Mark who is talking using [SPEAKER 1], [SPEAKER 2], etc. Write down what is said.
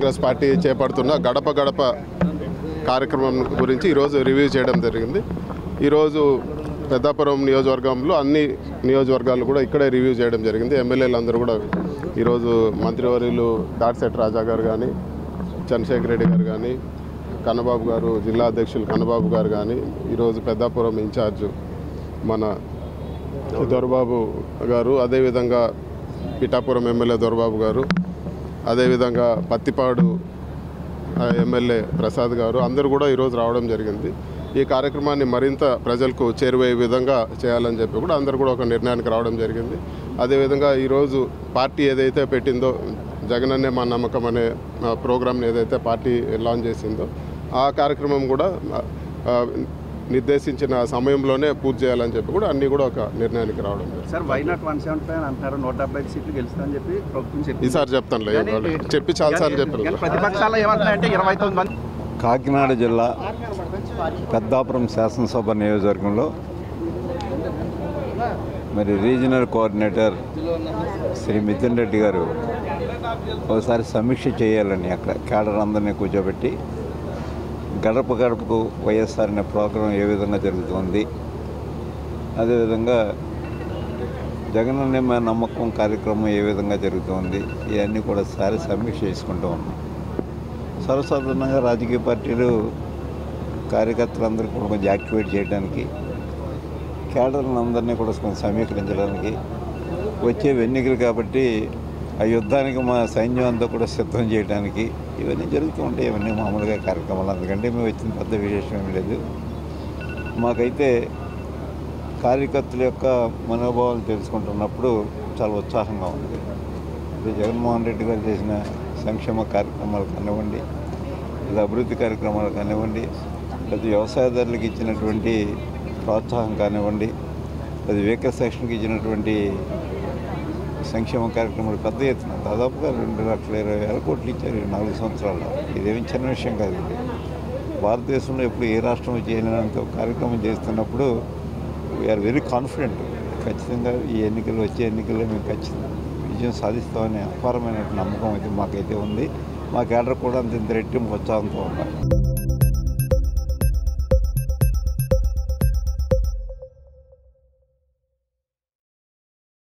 [SPEAKER 1] Congress party చేపడుతున్న గడప గడప కార్యక్రమం గురించి ఈరోజు రివ్యూ చేయడం జరిగింది ఈరోజు పెద్దాపురం నియోజకవర్గంలో అన్ని నియోజకవర్గాలు కూడా ఇక్కడే రివ్యూ చేయడం జరిగింది ఎమ్మెల్యేలు అందరూ కూడా ఈరోజు మంత్రివర్యులు దాడిశెట్టి రాజా గారు కానీ చంద్రశేఖర్ రెడ్డి గారు కానీ కన్నబాబు గారు జిల్లా అధ్యక్షులు కన్నబాబు గారు కానీ ఈరోజు పెద్దాపురం ఇన్ఛార్జ్ మన దొరబాబు గారు అదేవిధంగా పిఠాపురం ఎమ్మెల్యే దొరబాబు గారు అదేవిధంగా పత్తిపాడు ఆ, ఎమ్మెల్యే ప్రసాద్ గారు అందరూ కూడా ఈరోజు రావడం జరిగింది ఈ కార్యక్రమాన్ని మరింత ప్రజలకు చేరువయ్యే విధంగా చేయాలని చెప్పి కూడా అందరూ కూడా ఒక నిర్ణయానికి రావడం జరిగింది అదేవిధంగా ఈరోజు పార్టీ ఏదైతే పెట్టిందో జగనన్నే మా నమ్మకం అనే ఆ, ప్రోగ్రామ్ని ఏదైతే పార్టీ లాంచ్ చేసిందో ఆ కార్యక్రమం కూడా ఆ, నిర్దేశించిన సమయంలోనే పూర్తి చేయాలని చెప్పి కూడా అన్నీ కూడా ఒక నిర్ణయానికి రావడం జరిగింది
[SPEAKER 2] sir why not one seventy five అంటారు నూట డెబ్బై ఐదు సీట్లు గెలుస్తామని చెప్పి ప్రభుత్వం చెప్పింది
[SPEAKER 1] ఈసారి చెప్తాను లేదు చెప్పి చాలాసార్లు
[SPEAKER 2] కానీ
[SPEAKER 1] చెప్పాను
[SPEAKER 2] ప్రతిపక్షాలు ఏమంటున్నాయంటే ఇరవై తొమ్మిది మంది
[SPEAKER 3] కాకినాడ జిల్లా పెద్దాపురం శాసనసభ నియోజకవర్గంలో మరి రీజనల్ కోఆర్డినేటర్ శ్రీ మిథున్ రెడ్డి గారు ఒకసారి సమీక్ష చేయాలని అక్కడ కేడర్ అందరినీ కూర్చోబెట్టి గడప గడపకు వైఎస్ఆర్ అనే ప్రోగ్రాం ఏ విధంగా జరుగుతుంది అదేవిధంగా జగన్ అనే మా నమ్మకం కార్యక్రమం ఏ విధంగా జరుగుతుంది ఇవన్నీ కూడా సారి సమీక్ష చేసుకుంటూ ఉన్నాం సర్వసాధారణంగా రాజకీయ పార్టీలు కార్యకర్తలందరూ కూడా కొంచెం యాక్టివేట్ చేయడానికి కేడర్లను అందరినీ కూడా కొంచెం సమీకరించడానికి వచ్చే ఎన్నికలు కాబట్టి ఆ యుద్ధానికి మా సైన్యం అంతా కూడా సిద్ధం చేయడానికి ఇవన్నీ జరుగుతూ ఉంటాయి ఇవన్నీ మామూలుగా కార్యక్రమాలు అందుకంటే మేము వచ్చిన పెద్ద విశేషం ఏం లేదు మాకైతే కార్యకర్తల యొక్క మనోభావాలు తెలుసుకుంటున్నప్పుడు చాలా ఉత్సాహంగా ఉంది ఇది జగన్మోహన్ రెడ్డి గారు చేసిన సంక్షేమ కార్యక్రమాలు కానివ్వండి లేదా అభివృద్ధి కార్యక్రమాలు కానివ్వండి లేదా వ్యవసాయదారులకు ఇచ్చినటువంటి ప్రోత్సాహం కానివ్వండి లేదా వెహికల్ సెక్షన్కి ఇచ్చినటువంటి సంక్షేమ కార్యక్రమాలు పెద్ద ఎత్తున దాదాపుగా రెండు లక్షల ఇరవై వేల కోట్లు ఇచ్చారు ఈ నాలుగు సంవత్సరాల్లో ఇదేమి చిన్న విషయం కాదు ఇది భారతదేశంలో ఎప్పుడు ఏ రాష్ట్రం చేయలేనంత ఒక కార్యక్రమం చేస్తున్నప్పుడు వీఆర్ వెరీ కాన్ఫిడెంట్ ఖచ్చితంగా ఈ ఎన్నికలు వచ్చే ఎన్నికల్లో మేము ఖచ్చితంగా విజయం సాధిస్తామనే అపారమైన నమ్మకం అయితే మాకైతే ఉంది మా కేడర్ కూడా అంత ఇంత రెట్టింపు ఉత్సాహంతో ఉన్నారు